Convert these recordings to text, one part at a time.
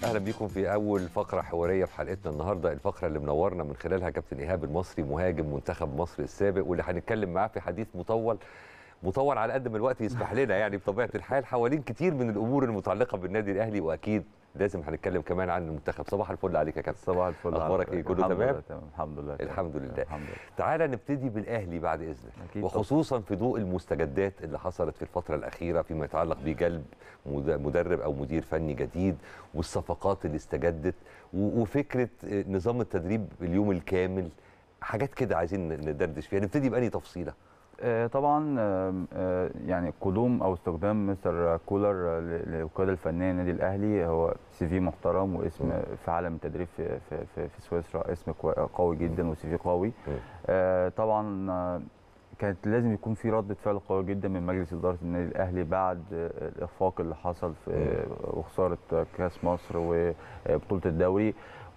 وسهلا بيكم في اول فقره حواريه في حلقتنا النهارده الفقره اللي منورنا من خلالها كابتن ايهاب المصري مهاجم منتخب مصر السابق واللي هنتكلم معاه في حديث مطول مطول على قد ما الوقت يسمح لنا يعني بطبيعه الحال حوالين كتير من الامور المتعلقه بالنادي الاهلي واكيد لازم هنتكلم كمان عن المنتخب صباح الفل عليك يا كابتن صباح الفل اخبارك عليك. ايه كله الحمد تمام لله تمام الحمد لله تمام. الحمد لله. الحمد لله تعالى نبتدي بالاهلي بعد اذنك أكيد وخصوصا في ضوء المستجدات اللي حصلت في الفتره الاخيره فيما يتعلق بجلب مد- مدرب او مدير فني جديد والصفقات اللي استجدت و- وفكره نظام التدريب اليوم الكامل حاجات كده عايزين ندردش فيها نبتدي بأني تفصيله آه، طبعا آه، آه، يعني قدوم او استخدام مستر كولر آه، ل- للقياده الفنيه للنادي الاهلي هو سي في محترم واسم م. في عالم التدريب في في في, في سويسرا اسم كوي- قوي جدا وسي في قوي م. آه، طبعا آه، كانت لازم يكون في ردة فعل قوية جدا من مجلس إدارة النادي الأهلي بعد آه، الإخفاق اللي حصل في آه، وخسارة آه، كأس مصر وبطولة الدوري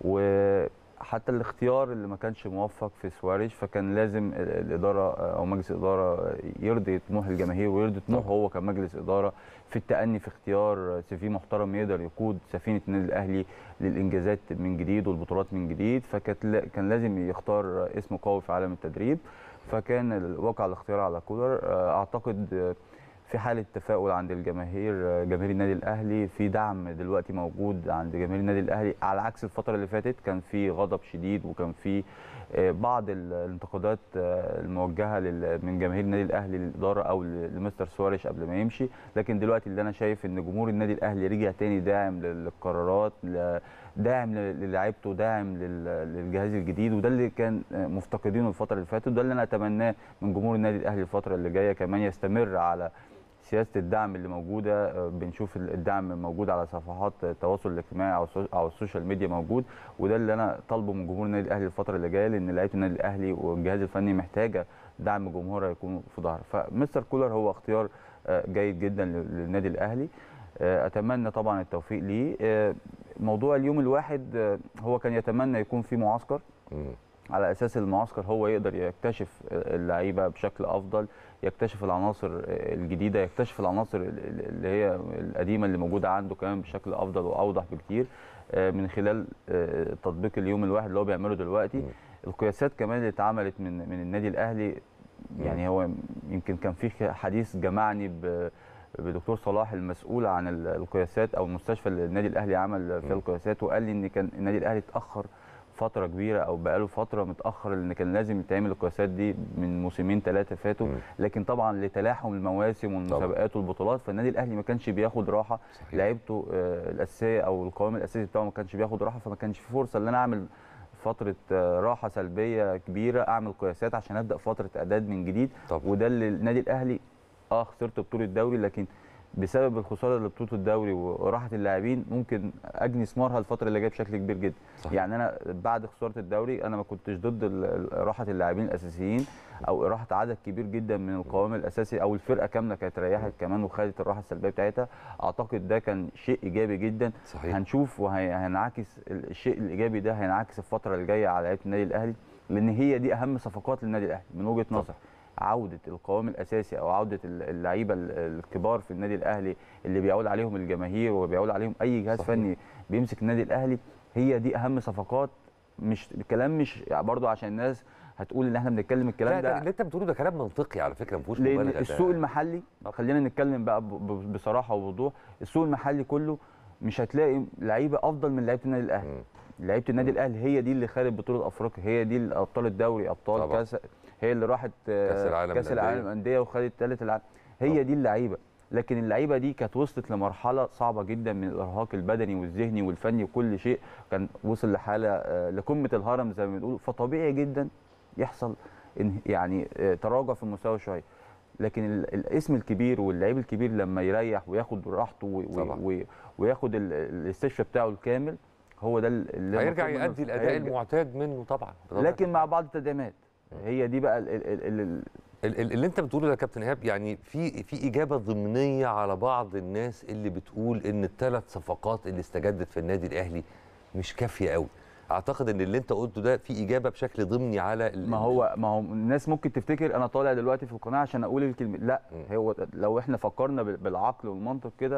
وحتى الاختيار اللي ما كانش موفق في سواريش فكان لازم ال- الإدارة آه، أو مجلس الإدارة آه، يرضي طموح الجماهير ويرضي طموح طبعا. هو كمجلس إدارة في التأني في اختيار سيفي محترم يقدر يقود سفينة النادي الأهلي للإنجازات من جديد والبطولات من جديد فكانت لا- كان لازم يختار اسم قوي في عالم التدريب فكان الواقع الاختيار على كولر آه، اعتقد آه، في حاله تفاؤل عند الجماهير آه، جماهير النادي الاهلي في دعم دلوقتي موجود عند جماهير النادي الاهلي على عكس الفتره اللي فاتت كان في غضب شديد وكان في آه، بعض ال- الانتقادات آه، الموجهه لل- من جماهير النادي الاهلي للاداره او ل- لمستر سواريش قبل ما يمشي لكن دلوقتي اللي انا شايف ان جمهور النادي الاهلي رجع تاني داعم لل- للقرارات ل- داعم ل- للاعيبته داعم لل- للجهاز الجديد وده اللي كان آه، مفتقدينه الفتره اللي فاتت وده اللي انا اتمناه من جمهور النادي الاهلي الفتره اللي جايه كمان يستمر على سياسه الدعم اللي موجوده آه، بنشوف ال- الدعم موجود على صفحات التواصل الاجتماعي او السو- او السوشيال ميديا موجود وده اللي انا طالبه من جمهور النادي الاهلي الفتره اللي جايه لان لعيبه النادي الاهلي والجهاز الفني محتاجه دعم جمهورها يكون في ظهره فمستر كولر هو اختيار آه، جيد جدا لل- للنادي الاهلي آه، اتمنى طبعا التوفيق ليه آه، موضوع اليوم الواحد آه، هو كان يتمنى يكون في معسكر مم. على اساس المعسكر هو يقدر يكتشف اللعيبه بشكل افضل يكتشف العناصر الجديده يكتشف العناصر اللي هي القديمه اللي موجوده عنده كمان بشكل افضل واوضح بكتير آه، من خلال آه، تطبيق اليوم الواحد اللي هو بيعمله دلوقتي مم. القياسات كمان اللي اتعملت من من النادي الاهلي يعني هو يمكن كان في حديث جمعني ب بدكتور صلاح المسؤول عن ال- القياسات او المستشفى اللي النادي الاهلي عمل فيها مم. القياسات وقال لي ان كان النادي الاهلي اتاخر فتره كبيره او بقاله فتره متاخر لان كان لازم يتعمل القياسات دي من موسمين ثلاثه فاتوا مم. لكن طبعا لتلاحم المواسم والمسابقات والبطولات فالنادي الاهلي ما كانش بياخد راحه صحيح. لعيبته آه، الاساسيه او القوام الاساسي بتاعه ما كانش بياخد راحه فما كانش في فرصه ان انا اعمل فتره آه، راحه سلبيه كبيره اعمل قياسات عشان ابدا فتره اعداد من جديد طبعا. وده اللي النادي الاهلي اه خسرت بطوله الدوري لكن بسبب الخساره لبطوله الدوري وراحه اللاعبين ممكن اجني ثمارها الفتره اللي جايه بشكل كبير جدا صحيح. يعني انا بعد خساره الدوري انا ما كنتش ضد ال- ال- راحه اللاعبين الاساسيين او راحه عدد كبير جدا من القوام الاساسي او الفرقه كامله كانت ريحت كمان وخدت الراحه السلبيه بتاعتها اعتقد ده كان شيء ايجابي جدا صحيح هنشوف وهينعكس الشيء الايجابي ده هينعكس الفتره الجايه على لعيبه النادي الاهلي لان هي دي اهم صفقات للنادي الاهلي من وجهه طبعا. نظر عوده القوام الاساسي او عوده ال- اللعيبه ال- الكبار في النادي الاهلي اللي بيعول عليهم الجماهير وبيعول عليهم اي جهاز صحيح. فني بيمسك النادي الاهلي هي دي اهم صفقات مش الكلام مش برضو عشان الناس هتقول ان احنا بنتكلم لا الكلام ده ده اللي انت بتقوله ده كلام منطقي على فكره ما فيهوش لان مبالغه ده. السوق المحلي طبعا. خلينا نتكلم بقى ب- ب- بصراحه وبوضوح السوق المحلي كله مش هتلاقي لعيبه افضل من لعيبه النادي الاهلي مم. لعيبه النادي الاهلي هي دي اللي خدت بطوله افريقيا هي دي اللي ابطال الدوري ابطال طبعا. كاس هي اللي راحت آه، كأس العالم كاس للأندية. العالم انديه وخدت ثالث العالم طبعا. هي دي اللعيبه لكن اللعيبه دي كانت وصلت لمرحله صعبه جدا من الارهاق البدني والذهني والفني وكل شيء كان وصل لحاله آه، لقمه الهرم زي ما بنقول فطبيعي جدا يحصل إن- يعني آه، تراجع في المستوى شويه لكن ال- الاسم الكبير واللعيب الكبير لما يريح وياخد راحته و- و- طبعا. و- وياخد ال- الاستشفاء بتاعه الكامل هو ده اللي هيرجع المفروض منه. يؤدي الاداء هيرجع. المعتاد منه طبعا بطبيعة لكن مع بعض التدعيمات هي دي بقى ال ال ال ال ال- ال- اللي انت بتقوله ده يا كابتن ايهاب يعني في في اجابه ضمنيه على بعض الناس اللي بتقول ان الثلاث صفقات اللي استجدت في النادي الاهلي مش كافيه قوي اعتقد ان اللي انت قلته ده في اجابه بشكل ضمني على ال- ما هو ما هو الناس ممكن تفتكر انا طالع دلوقتي في القناه عشان اقول الكلمه لا م. هو لو احنا فكرنا بال- بالعقل والمنطق كده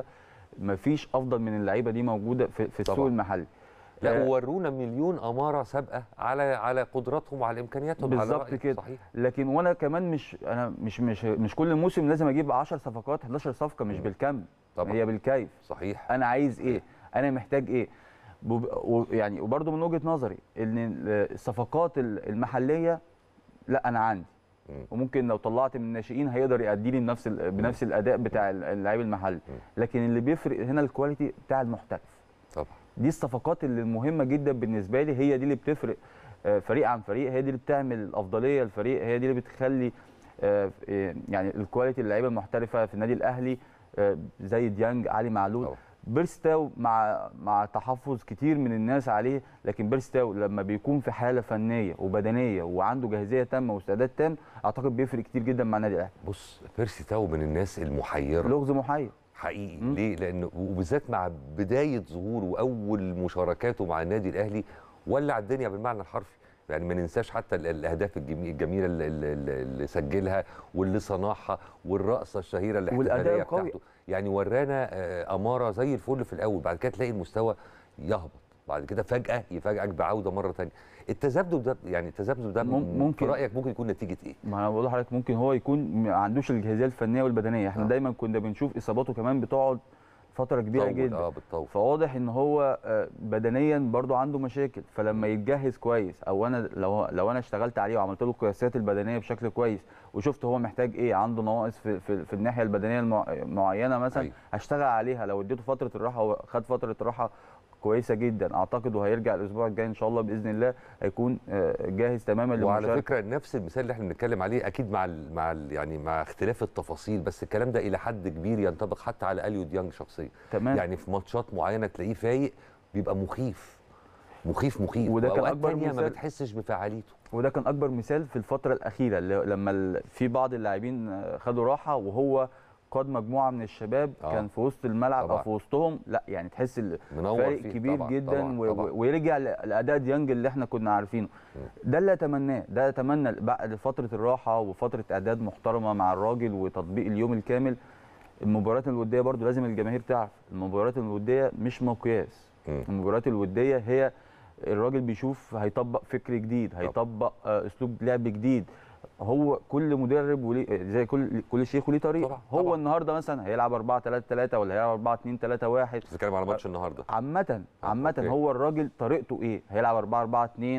مفيش افضل من اللعيبه دي موجوده في, في السوق طبعاً. المحلي لا آه، ورونا مليون اماره سابقه على على قدراتهم وعلى امكانياتهم على بالظبط رأيك. كده. صحيح لكن وانا كمان مش انا مش مش مش كل موسم لازم اجيب 10 صفقات 11 صفقه مش مم. بالكم طبعا هي بالكيف صحيح انا عايز ايه انا محتاج ايه وب- و- يعني وبرده من وجهه نظري ان ال- الصفقات ال- المحليه لا انا عندي مم. وممكن لو طلعت من الناشئين هيقدر يأدي لي بنفس ال- بنفس الاداء بتاع ال- اللعيب المحلي لكن اللي بيفرق هنا الكواليتي بتاع المحترف طبعا دي الصفقات اللي مهمه جدا بالنسبه لي هي دي اللي بتفرق آه، فريق عن فريق هي دي اللي بتعمل الافضليه للفريق هي دي اللي بتخلي آه، آه، يعني الكواليتي اللعيبه المحترفه في النادي الاهلي آه، زي ديانج علي معلول طبعا. بيرستاو مع مع تحفظ كتير من الناس عليه لكن بيرستاو لما بيكون في حاله فنيه وبدنيه وعنده جاهزيه تامه واستعداد تام اعتقد بيفرق كتير جدا مع النادي الاهلي بص بيرسي تاو من الناس المحيره لغز محير حقيقي مم. ليه لان وبالذات مع بدايه ظهوره واول مشاركاته مع النادي الاهلي ولع الدنيا بالمعنى الحرفي يعني ما ننساش حتى ال- الاهداف الجمي- الجميله اللي, اللي, اللي سجلها واللي صنعها والرقصه الشهيره والأداء الاحتفاليه القوي. بتاعته يعني ورانا آه، اماره زي الفل في الاول بعد كده تلاقي المستوى يهبط بعد كده فجاه يفاجئك بعوده مره ثانيه التذبذب ده يعني التذبذب ده مم- ممكن. في رايك ممكن يكون نتيجه ايه ما انا بقول لحضرتك ممكن هو يكون ما عندوش الجاهزيه الفنيه والبدنيه احنا آه. دايما كنا بنشوف اصاباته كمان بتقعد فتره كبيره طول، جدا اه بالطول فواضح ان هو آه، بدنيا برضو عنده مشاكل فلما يتجهز كويس او انا لو لو انا اشتغلت عليه وعملت له القياسات البدنيه بشكل كويس وشفت هو محتاج ايه عنده نواقص في في, في الناحيه البدنيه المع- معينه مثلا أيوة. هشتغل عليها لو اديته فتره الراحه وخد فتره راحه كويسه جدا اعتقد وهيرجع الاسبوع الجاي ان شاء الله باذن الله هيكون آه، جاهز تماما وعلى للمشاركه فكره نفس المثال اللي احنا بنتكلم عليه اكيد مع ال مع ال يعني مع اختلاف التفاصيل بس الكلام ده الى حد كبير ينطبق حتى على اليو ديانج شخصيا تمام يعني في ماتشات معينه تلاقيه فايق بيبقى مخيف مخيف مخيف وده كان وأوقات أكبر تانية ما مثال. بتحسش بفعاليته وده كان اكبر مثال في الفتره الاخيره اللي لما ال- في بعض اللاعبين آه، خدوا راحه وهو قاد مجموعه من الشباب آه. كان في وسط الملعب طبعا. او في وسطهم لا يعني تحس ال- منور فارق فيه كبير طبعا جدا طبعا و- طبعا. و- ويرجع ل- لاداء ديانج اللي احنا كنا عارفينه ده اللي اتمناه ده اتمنى بعد فتره الراحه وفتره اعداد محترمه مع الراجل وتطبيق اليوم الكامل المباريات الوديه برضو لازم الجماهير تعرف المباريات الوديه مش مقياس مم. المباريات الوديه هي الراجل بيشوف هيطبق فكر جديد هيطبق آه، اسلوب لعب جديد هو كل مدرب وليه زي كل كل شيخ وليه طريقه طبعا، هو طبعا. النهارده مثلا هيلعب 4 3 3 ولا هيلعب 4 2 3 1 بتتكلم على ماتش النهارده عامة عامة أوكي. هو الراجل طريقته ايه؟ هيلعب 4 4 2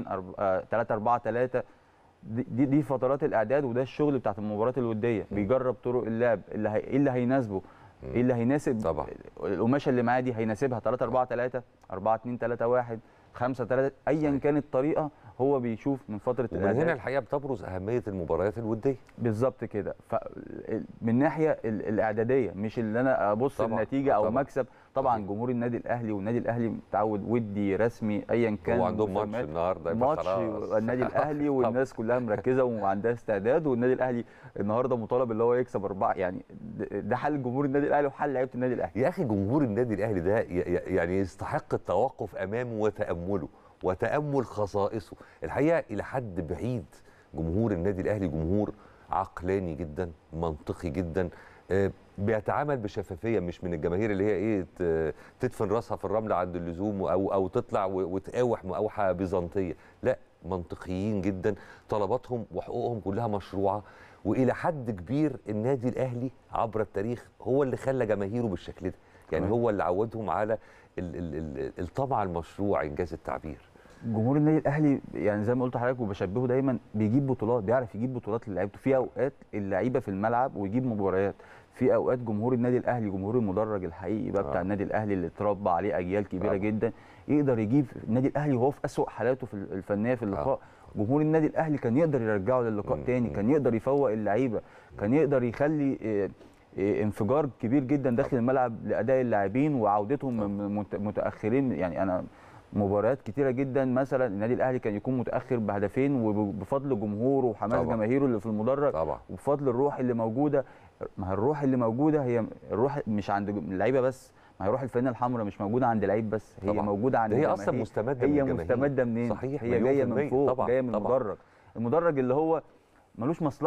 3 4 3 دي دي- دي فترات الاعداد وده الشغل بتاعت المباريات الوديه بيجرب طرق اللعب اللي هي ايه اللي هيناسبه ايه اللي هيناسب طبعا. القماشه اللي معاه دي هيناسبها 3 4 3 4 2 3 1 5 3 ايا صحيح. كانت الطريقه هو بيشوف من فتره ومن هنا الاعداد الحقيقه بتبرز اهميه المباريات الوديه بالظبط كده ف من ناحيه ال- الاعداديه مش اللي انا ابص طبعاً، النتيجه او طبعاً. مكسب طبعا صحيح. جمهور النادي الاهلي والنادي الاهلي متعود ودي رسمي ايا كان هو عندهم ماتش المسميات. النهارده يبقى ماتش خلاص النادي الاهلي والناس كلها مركزه وعندها استعداد والنادي الاهلي النهارده مطالب اللي هو يكسب اربعه يعني ده- ده حل جمهور النادي الاهلي وحل لعيبه النادي الاهلي يا اخي جمهور النادي الاهلي ده ي- ي- يعني يستحق التوقف امامه وتامله وتامل خصائصه الحقيقه الى حد بعيد جمهور النادي الاهلي جمهور عقلاني جدا منطقي جدا آه، بيتعامل بشفافيه مش من الجماهير اللي هي ايه ت- تدفن راسها في الرمل عند اللزوم او او تطلع و- وتقاوح مقاوحه بيزنطيه لا منطقيين جدا طلباتهم وحقوقهم كلها مشروعه والى حد كبير النادي الاهلي عبر التاريخ هو اللي خلى جماهيره بالشكل ده يعني تمام. هو اللي عودهم على ال- ال- ال- الطمع المشروع انجاز التعبير جمهور النادي الاهلي يعني زي ما قلت لحضرتك وبشبهه دايما بيجيب بطولات بيعرف يجيب بطولات للعيبته في اوقات اللعيبه في الملعب ويجيب مباريات في اوقات جمهور النادي الاهلي جمهور المدرج الحقيقي بقى بتاع آه. النادي الاهلي اللي اتربى عليه اجيال كبيره طبعا. جدا يقدر يجيب النادي الاهلي وهو في اسوأ حالاته في الفنيه في اللقاء جمهور النادي الاهلي كان يقدر يرجعه للقاء مم. تاني مم. كان يقدر يفوق اللعيبه كان يقدر يخلي آه، آه، انفجار كبير جدا داخل الملعب لاداء اللاعبين وعودتهم طبعا. من مت- متاخرين يعني انا مباريات كتيره جدا مثلا النادي الاهلي كان يكون متاخر بهدفين وبفضل جمهوره وحماس طبعا. جماهيره اللي في المدرج طبعا وبفضل الروح اللي موجوده ما هي الروح اللي موجوده هي الروح مش عند اللعيبه بس ما هي روح الفانله الحمراء مش موجوده عند لعيب بس هي طبعا. موجوده عند ده هي اصلا الجماهير. مستمده من هي الجماهير. مستمده منين صحيح هي مليون جايه في من المية. فوق طبعا جايه من طبعا المدرج المدرج اللي هو ملوش مصلحه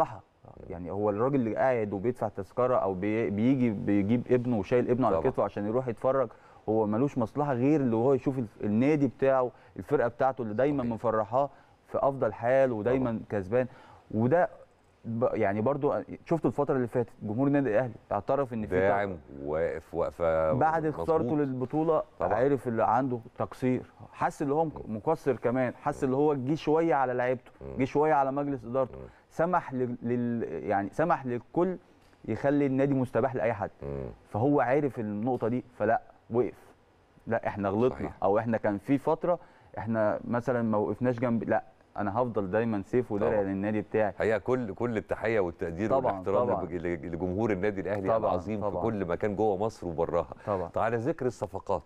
يعني هو الراجل اللي قاعد وبيدفع تذكره او بي- بيجي بيجيب ابنه وشايل ابنه على طبعا. كتفه عشان يروح يتفرج هو ملوش مصلحه غير اللي هو يشوف ال- النادي بتاعه الفرقه بتاعته اللي دايما صحيح. مفرحاه في افضل حال ودايما كسبان وده ب- يعني برضو شفت الفتره اللي فاتت جمهور النادي الاهلي اعترف ان في داعم واقف وقفه بعد خسارته مظبوط. للبطوله طبعا. عرف اللي عنده تقصير حس اللي هو مك- مقصر كمان حس اللي هو جه شويه على لعيبته جه شويه على مجلس ادارته سمح لل... لل... يعني سمح للكل يخلي النادي مستباح لاي حد مم. فهو عارف النقطه دي فلا وقف لا احنا غلطنا صحيح. او احنا كان في فتره احنا مثلا ما وقفناش جنب لا انا هفضل دايما سيف ودرع طبعا. للنادي بتاعي حقيقه كل كل التحيه والتقدير طبعاً، والاحترام طبعاً. لج- لج- لجمهور النادي الاهلي طبعاً، العظيم في طبعاً. كل مكان جوه مصر وبراها طبعا طب على ذكر الصفقات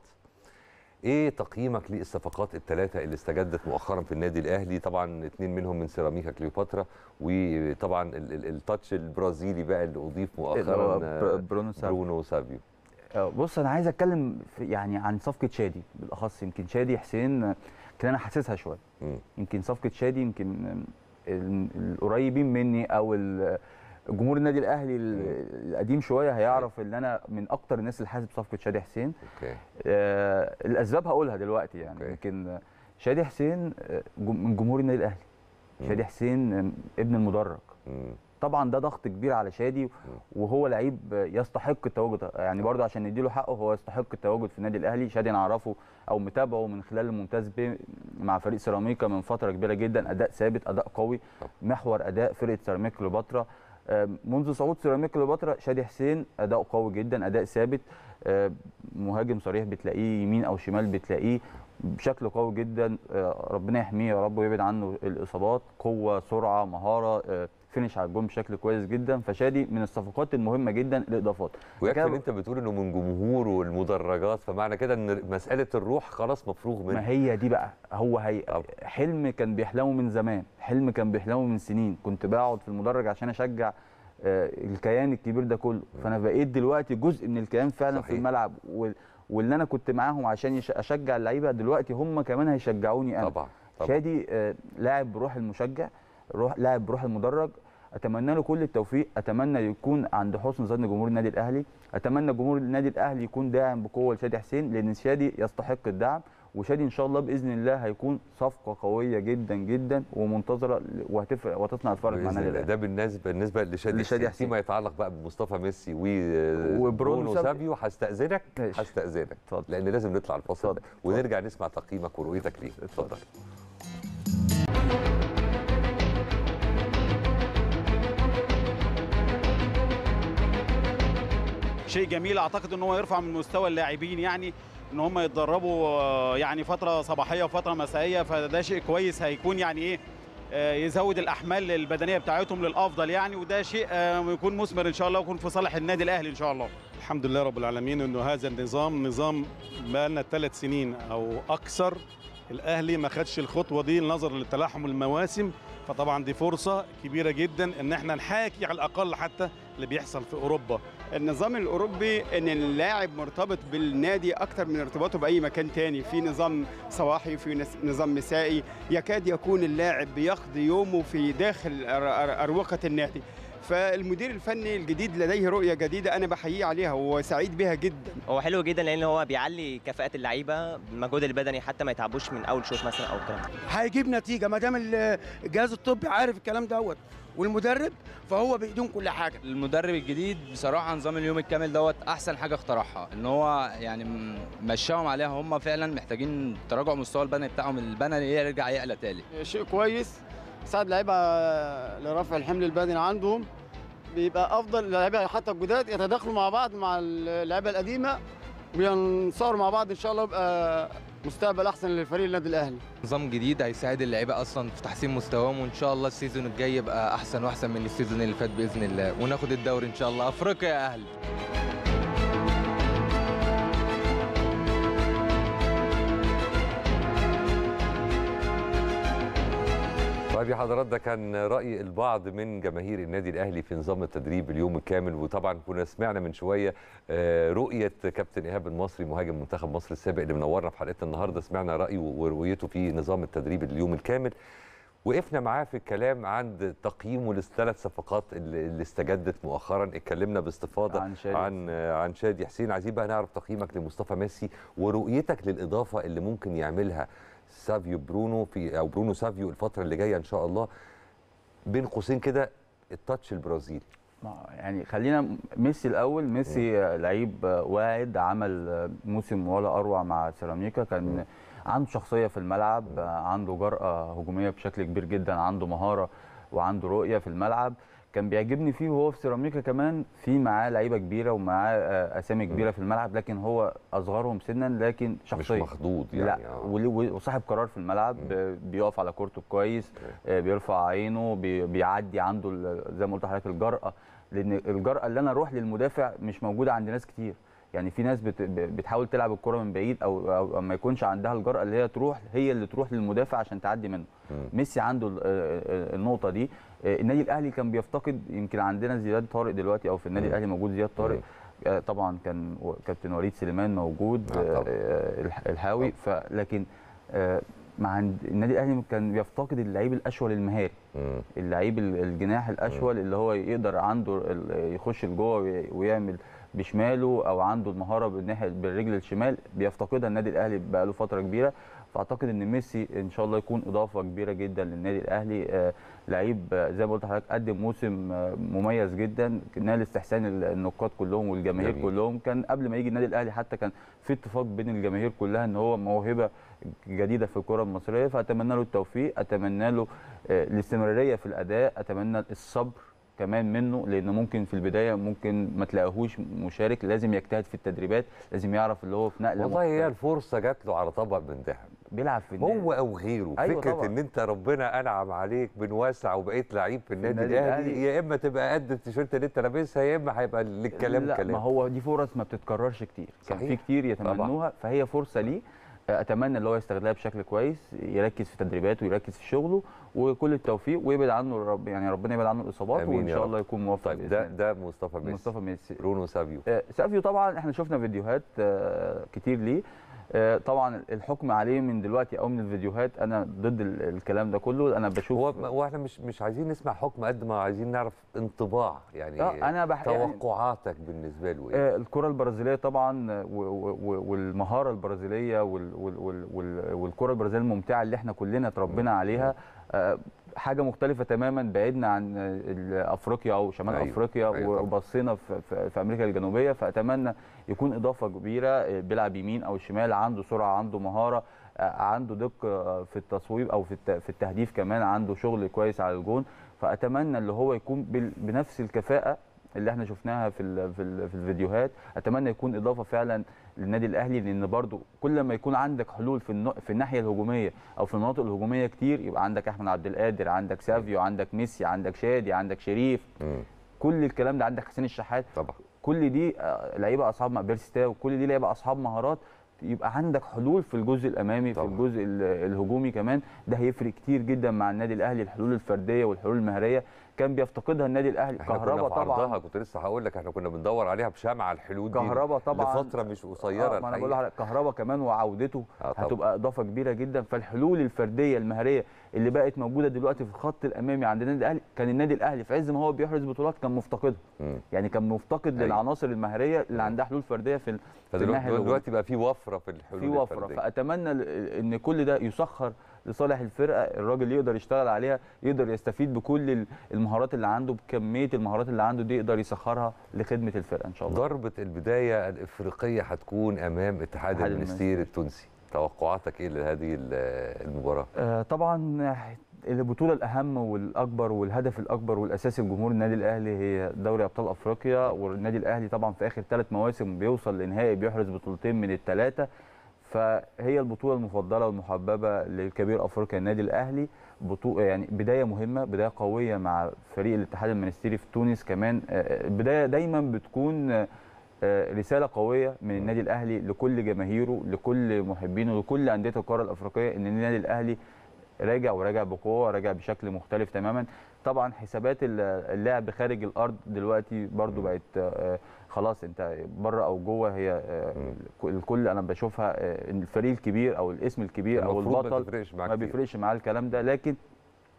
ايه تقييمك للصفقات الثلاثه اللي استجدت مؤخرا في النادي الاهلي طبعا اثنين منهم من سيراميكا كليوباترا وطبعا ال- ال- التاتش البرازيلي بقى اللي اضيف مؤخرا بر- آه، برونو سابيو. برونو سابيو آه، بص انا عايز اتكلم في يعني عن صفقه شادي بالاخص يمكن شادي حسين آه، كان انا حاسسها شويه مم. يمكن صفقه شادي يمكن آم، ال- القريبين مني او ال- جمهور النادي الاهلي ال- القديم شويه هيعرف ان انا من اكتر الناس اللي حاسس بصفقه شادي حسين اوكي آه، الاسباب هقولها دلوقتي يعني أوكي. يمكن آه، شادي حسين آه، جم- من جمهور النادي الاهلي مم. شادي حسين آم، ابن المدرج مم. طبعا ده ضغط كبير على شادي وهو لعيب يستحق التواجد يعني برضه عشان نديله حقه هو يستحق التواجد في النادي الاهلي شادي انا اعرفه او متابعه من خلال الممتاز ب مع فريق سيراميكا من فتره كبيره جدا اداء ثابت اداء قوي محور اداء فرقه سيراميكا كليوباترا آه، منذ صعود سيراميكا كليوباترا شادي حسين اداء قوي جدا اداء ثابت آه، مهاجم صريح بتلاقيه يمين او شمال بتلاقيه بشكل قوي جدا آه، ربنا يحميه يا رب ويبعد عنه الاصابات قوه سرعه مهاره آه، فينش على الجون بشكل كويس جدا فشادي من الصفقات المهمه جدا الاضافات ويكفي كده- ان انت بتقول انه من جمهور والمدرجات فمعنى كده ان مساله الروح خلاص مفروغ منها ما هي دي بقى هو هي طبعا. حلم كان بيحلمه من زمان حلم كان بيحلمه من سنين كنت بقعد في المدرج عشان اشجع آه، الكيان الكبير ده كله فانا بقيت دلوقتي جزء من الكيان فعلا صحيح. في الملعب وال- واللي انا كنت معاهم عشان يش- اشجع اللعيبه دلوقتي هم كمان هيشجعوني انا طبعا طبعا شادي آه، لاعب بروح المشجع روح لاعب بروح المدرج اتمنى له كل التوفيق اتمنى يكون عند حسن ظن جمهور النادي الاهلي اتمنى جمهور النادي الاهلي يكون داعم بقوه لشادي حسين لان شادي يستحق الدعم وشادي ان شاء الله باذن الله هيكون صفقه قويه جدا جدا ومنتظره وهتفرق وهتصنع الفرق مع بإذن النادي الله. الاهلي ده بالنسبه بالنسبه لشادي لشادي حسين حسين. فيما يتعلق بقى بمصطفى ميسي وبرونو وبرونو سابيو. سابيو هستاذنك ماشي. هستاذنك اتفضل. لان لازم نطلع الفاصل اتفضل. ده ونرجع نسمع تقييمك ورؤيتك ليه اتفضل شيء جميل اعتقد ان هو يرفع من مستوى اللاعبين يعني ان هم يتدربوا آه، يعني فتره صباحيه وفتره مسائيه فده شيء كويس هيكون يعني ايه آه، يزود الاحمال البدنيه بتاعتهم للافضل يعني وده شيء آه، يكون مثمر ان شاء الله ويكون في صالح النادي الاهلي ان شاء الله الحمد لله رب العالمين انه هذا النظام نظام بقى لنا ثلاث سنين او اكثر الاهلي ما خدش الخطوه دي نظرا لتلاحم المواسم فطبعا دي فرصه كبيره جدا ان احنا نحاكي على الاقل حتى اللي بيحصل في اوروبا النظام الاوروبي ان اللاعب مرتبط بالنادي اكتر من ارتباطه باي مكان تاني في نظام صباحي في نس- نظام مسائي يكاد يكون اللاعب بيقضي يومه في داخل أر- أر- اروقه النادي فالمدير الفني الجديد لديه رؤيه جديده انا بحييه عليها وسعيد بها جدا هو حلو جدا لان هو بيعلي كفاءه اللعيبه المجهود البدني حتى ما يتعبوش من اول شوط مثلا او الكلام ده هيجيب نتيجه ما دام ال- الجهاز الطبي عارف الكلام دوت والمدرب فهو بايدهم كل حاجه المدرب الجديد بصراحه نظام اليوم الكامل دوت احسن حاجه اخترعها ان هو يعني م- مشاهم عليها هم فعلا محتاجين تراجع مستوى البدني بتاعهم البدني يرجع يعلى تاني شيء كويس يساعد اللعيبه لرفع الحمل البدني عندهم بيبقى افضل اللعيبه حتى الجداد يتداخلوا مع بعض مع اللعيبه القديمه وينصاروا مع بعض ان شاء الله يبقى مستقبل احسن للفريق النادي الاهلي نظام جديد هيساعد اللعيبه اصلا في تحسين مستواهم وان شاء الله السيزون الجاي يبقى احسن واحسن من السيزون اللي فات باذن الله وناخد الدوري ان شاء الله افريقيا يا اهلي طيب يا حضرات ده كان راي البعض من جماهير النادي الاهلي في نظام التدريب اليوم الكامل وطبعا كنا سمعنا من شويه آه، رؤيه كابتن ايهاب المصري مهاجم منتخب مصر السابق اللي منورنا في حلقتنا النهارده سمعنا رايه ورؤيته في نظام التدريب اليوم الكامل وقفنا معاه في الكلام عند تقييمه للثلاث صفقات اللي اللي استجدت مؤخرا اتكلمنا باستفاضه عن شادي عن عن شادي حسين عايزين بقى نعرف تقييمك لمصطفى ميسي ورؤيتك للاضافه اللي ممكن يعملها سافيو برونو في او برونو سافيو الفتره اللي جايه ان شاء الله بين قوسين كده التاتش البرازيلي ما- يعني خلينا ميسي الاول ميسي آه، لعيب آه، واعد عمل آه، موسم ولا اروع مع سيراميكا كان عنده شخصيه في الملعب آه، عنده جرأه هجوميه بشكل كبير جدا عنده مهاره وعنده رؤيه في الملعب كان بيعجبني فيه وهو في سيراميكا كمان في معاه لعيبه كبيره ومعاه آه، اسامي كبيره في الملعب لكن هو اصغرهم سنا لكن مش شخصيه مخضوض يعني لا آه. وليه- وصاحب قرار في الملعب آه، بيقف على كورته كويس آه، بيرفع عينه بي- بيعدي عنده ال- زي ما قلت لحضرتك الجرأه لان الجرأه اللي انا اروح للمدافع مش موجوده عند ناس كتير يعني في ناس بت- ب- بتحاول تلعب الكره من بعيد او او ما يكونش عندها الجرأه اللي هي تروح هي اللي تروح للمدافع عشان تعدي منه ميسي عنده ال- آه، النقطه دي آه، النادي الاهلي كان بيفتقد يمكن عندنا زياد طارق دلوقتي او في النادي الاهلي موجود زياد طارق آه، طبعا كان و- كابتن وليد سليمان موجود آه، طبعاً. آه، الح- الحاوي فلكن آه، مع عند- النادي الاهلي كان بيفتقد اللعيب الاشول المهاري مم. اللعيب ال- الجناح الاشول اللي هو يقدر عنده ال- يخش لجوه وي- ويعمل بشماله او عنده المهاره بالناحيه بالرجل الشمال بيفتقدها النادي الاهلي بقاله فتره كبيره فاعتقد ان ميسي ان شاء الله يكون اضافه كبيره جدا للنادي الاهلي آه، لعيب آه، زي ما قلت لحضرتك قدم موسم آه، مميز جدا نال استحسان ال- النقاد كلهم والجماهير جميل. كلهم كان قبل ما يجي النادي الاهلي حتى كان في اتفاق بين الجماهير كلها ان هو موهبه جديده في الكره المصريه فاتمنى له التوفيق اتمنى له آه، الاستمراريه في الاداء اتمنى الصبر كمان منه لان ممكن في البدايه ممكن ما تلاقيهوش مشارك لازم يجتهد في التدريبات لازم يعرف اللي هو في نقله والله هي مختلفة. الفرصه جات له على طبق من ذهب بيلعب في النادي. هو او غيره أيوة فكره طبعاً. ان انت ربنا انعم عليك من واسع وبقيت لعيب في النادي, النادي الاهلي الأهلي. يا اما تبقى قد التيشيرت اللي انت لابسها يا اما هيبقى للكلام لا كلام ما هو دي فرص ما بتتكررش كتير كان صحيح. في كتير يتمنوها فهي فرصه ليه اتمنى اللي هو يستغلها بشكل كويس يركز في تدريباته ويركز في شغله وكل التوفيق ويبعد عنه رب يعني ربنا يبعد عنه الاصابات آمين وان يا شاء رب. الله يكون موفق طيب بإذن ده الله. ده مصطفى ميسي مصطفى ميسي برونو سافيو آه، سافيو طبعا احنا شفنا فيديوهات آه، كتير ليه آه، طبعا الحكم عليه من دلوقتي او من الفيديوهات انا ضد ال- الكلام ده كله انا بشوف هو هو احنا مش مش عايزين نسمع حكم قد ما عايزين نعرف انطباع يعني آه، أنا بح- يعني- توقعاتك بالنسبه له ايه آه، الكره البرازيليه طبعا آه، و- و- و- والمهاره البرازيليه وال- وال- وال- وال- والكره البرازيليه الممتعه اللي احنا كلنا اتربينا عليها آه، حاجه مختلفه تماما بعدنا عن آه، ال- افريقيا او شمال أيوة، أيوة افريقيا أيوة طبعاً. وبصينا في, في, في امريكا الجنوبيه فاتمنى يكون اضافه كبيره آه، بيلعب يمين او شمال عنده سرعه عنده مهاره آه، عنده دقه آه، في التصويب او في الت- في التهديف كمان عنده شغل كويس على الجون فاتمنى اللي هو يكون بال- بنفس الكفاءه اللي احنا شفناها في ال في, ال في الفيديوهات اتمنى يكون اضافه فعلا للنادي الاهلي لان برضو كل ما يكون عندك حلول في النو- في الناحيه الهجوميه او في المناطق الهجوميه كتير يبقى عندك احمد عبد القادر عندك سافيو عندك ميسي عندك شادي عندك شريف مم. كل الكلام ده عندك حسين الشحات طبعا كل دي آه، لعيبه اصحاب مع بيرستاو كل دي لعيبه اصحاب مهارات يبقى عندك حلول في الجزء الامامي طبعا. في الجزء ال- الهجومي كمان ده هيفرق كتير جدا مع النادي الاهلي الحلول الفرديه والحلول المهاريه كان بيفتقدها النادي الاهلي احنا كنا كهربا في عرضها طبعا كنت لسه هقول لك احنا كنا بندور عليها بشمع الحلول دي كهربا طبعا لفتره مش قصيره آه ما انا بقول الحقيقة. لحضرتك كهربا كمان وعودته آه طبعاً. هتبقى اضافه كبيره جدا فالحلول الفرديه المهاريه اللي بقت موجوده دلوقتي في الخط الامامي عند النادي الاهلي كان النادي الاهلي في عز ما هو بيحرز بطولات كان مفتقدها مم. يعني كان مفتقد أيوة. للعناصر المهاريه اللي عندها حلول فرديه في ال- في الناحيه فدلوقتي الهجومية. دلوقتي بقى في وفره في الحلول في وفره الفردية. فاتمنى ل- ان كل ده يسخر لصالح الفرقه الراجل يقدر يشتغل عليها يقدر يستفيد بكل ال- المهارات اللي عنده بكميه المهارات اللي عنده دي يقدر يسخرها لخدمه الفرقه ان شاء الله ضربه البدايه الافريقيه هتكون امام اتحاد اتحاد المنستير التونسي توقعاتك ايه لهذه ال- المباراه آه، طبعا البطوله الاهم والاكبر والهدف الاكبر والاساسي لجمهور النادي الاهلي هي دوري ابطال افريقيا والنادي الاهلي طبعا في اخر ثلاث مواسم بيوصل لنهائي بيحرز بطولتين من الثلاثه فهي البطوله المفضله والمحببه للكبير افريقيا النادي الاهلي بطوله يعني بدايه مهمه بدايه قويه مع فريق الاتحاد المنستيري في تونس كمان آه، بدايه دايما بتكون آه، آه، رساله قويه من النادي الاهلي لكل جماهيره لكل محبينه لكل انديه القاره الافريقيه ان النادي الاهلي راجع وراجع بقوه راجع بشكل مختلف تماما طبعا حسابات ال- اللعب خارج الارض دلوقتي برضو بقت آه، خلاص انت بره او جوه هي آه، الكل انا بشوفها آه، إن الفريق الكبير او الاسم الكبير او المفروض ما البطل تفرقش معاك ما كتير. بيفرقش معاه الكلام ده لكن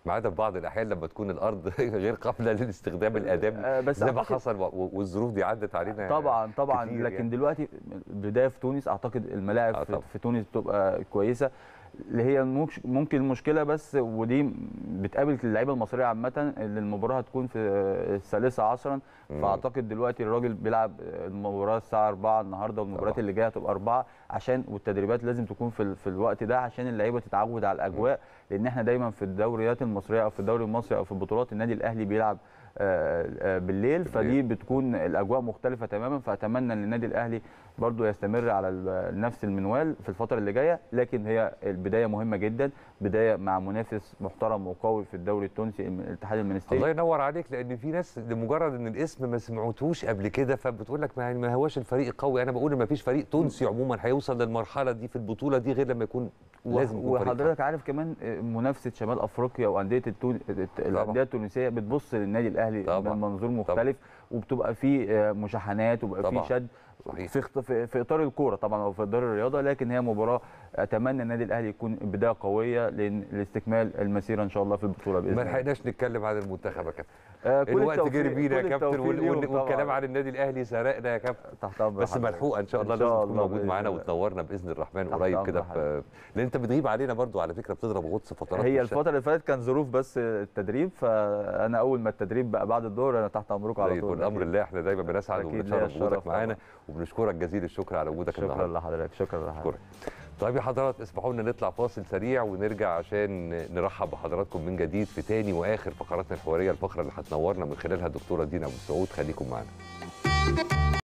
ما عدا في بعض الاحيان لما تكون الارض غير قابله لاستخدام الاداب آه، بس زي ما أعتقد- حصل و- والظروف دي عدت علينا طبعا طبعا كتير لكن يعني. دلوقتي البدايه في تونس اعتقد الملاعب آه في, طبعاً. في تونس بتبقى كويسه اللي هي ممكن- ممكن المشكله بس ودي بتقابل اللعيبه المصريه عامه اللي المباراه هتكون في الثالثه عصرا مم. فاعتقد دلوقتي الراجل بيلعب المباراه الساعه 4 النهارده والمباريات طبعاً. اللي جايه هتبقى 4 عشان والتدريبات لازم تكون في, ال- في الوقت ده عشان اللعيبه تتعود على الاجواء لان احنا دايما في الدوريات المصريه او في الدوري المصري او في البطولات النادي الاهلي بيلعب آه، آه، بالليل فدي بتكون الاجواء مختلفه تماما فاتمنى ان النادي الاهلي برضو يستمر على ال- نفس المنوال في الفتره اللي جايه لكن هي البدايه مهمه جدا بدايه مع منافس محترم وقوي في الدوري التونسي الاتحاد المنستيري الله ينور عليك لان في ناس لمجرد ان الاسم ما سمعتوش قبل كده فبتقول لك ما يعني ما هواش الفريق قوي انا بقول ما فيش فريق تونسي عموما هيوصل للمرحله دي في البطوله دي غير لما يكون لازم يكون فريق قوي. وحضرتك عارف كمان منافسه شمال افريقيا وانديه التون... الانديه التونسيه بتبص للنادي الاهلي طبعاً. من منظور مختلف وبتبقى فيه مشاحنات وبيبقى فيه طبعاً. شد صحيح. في اخت- في في اطار الكوره طبعا او في اطار الرياضه لكن هي مباراه اتمنى النادي الاهلي يكون بدايه قويه لان لاستكمال المسيره ان شاء الله في البطوله باذن ما الله لحقناش نتكلم عن المنتخب يا كابتن آه، كل الوقت التوفيق- جري بينا كل يا كابتن التوفيق وال- ليهم وال- طبعاً. والكلام عن النادي الاهلي سرقنا يا كابتن تحت امر بس حضرتك. ملحوقه ان شاء الله إن شاء لازم تكون الله موجود بإذن معانا الله. وتنورنا باذن الرحمن تحت قريب أمر كده في لان انت بتغيب علينا برضو على فكره بتضرب غطس فترات هي في الشتاء. الفتره اللي فاتت كان ظروف بس التدريب فانا اول ما التدريب بقى بعد الظهر انا تحت امركم على زي طول الفل امر الله احنا دايما بنسعد أكيد ليا وبنتشرف الشرف بوجودك معانا طبعاً. وبنشكرك جزيل الشكر على وجودك شكرا النهارده لحضرتك شكرا لحضرتك أشكرك. طيب يا حضرات اسمحوا لنا نطلع فاصل سريع ونرجع عشان نرحب بحضراتكم من جديد في تاني واخر فقراتنا الحواريه الفقره اللي هتنورنا من خلالها الدكتوره دينا ابو سعود خليكم معانا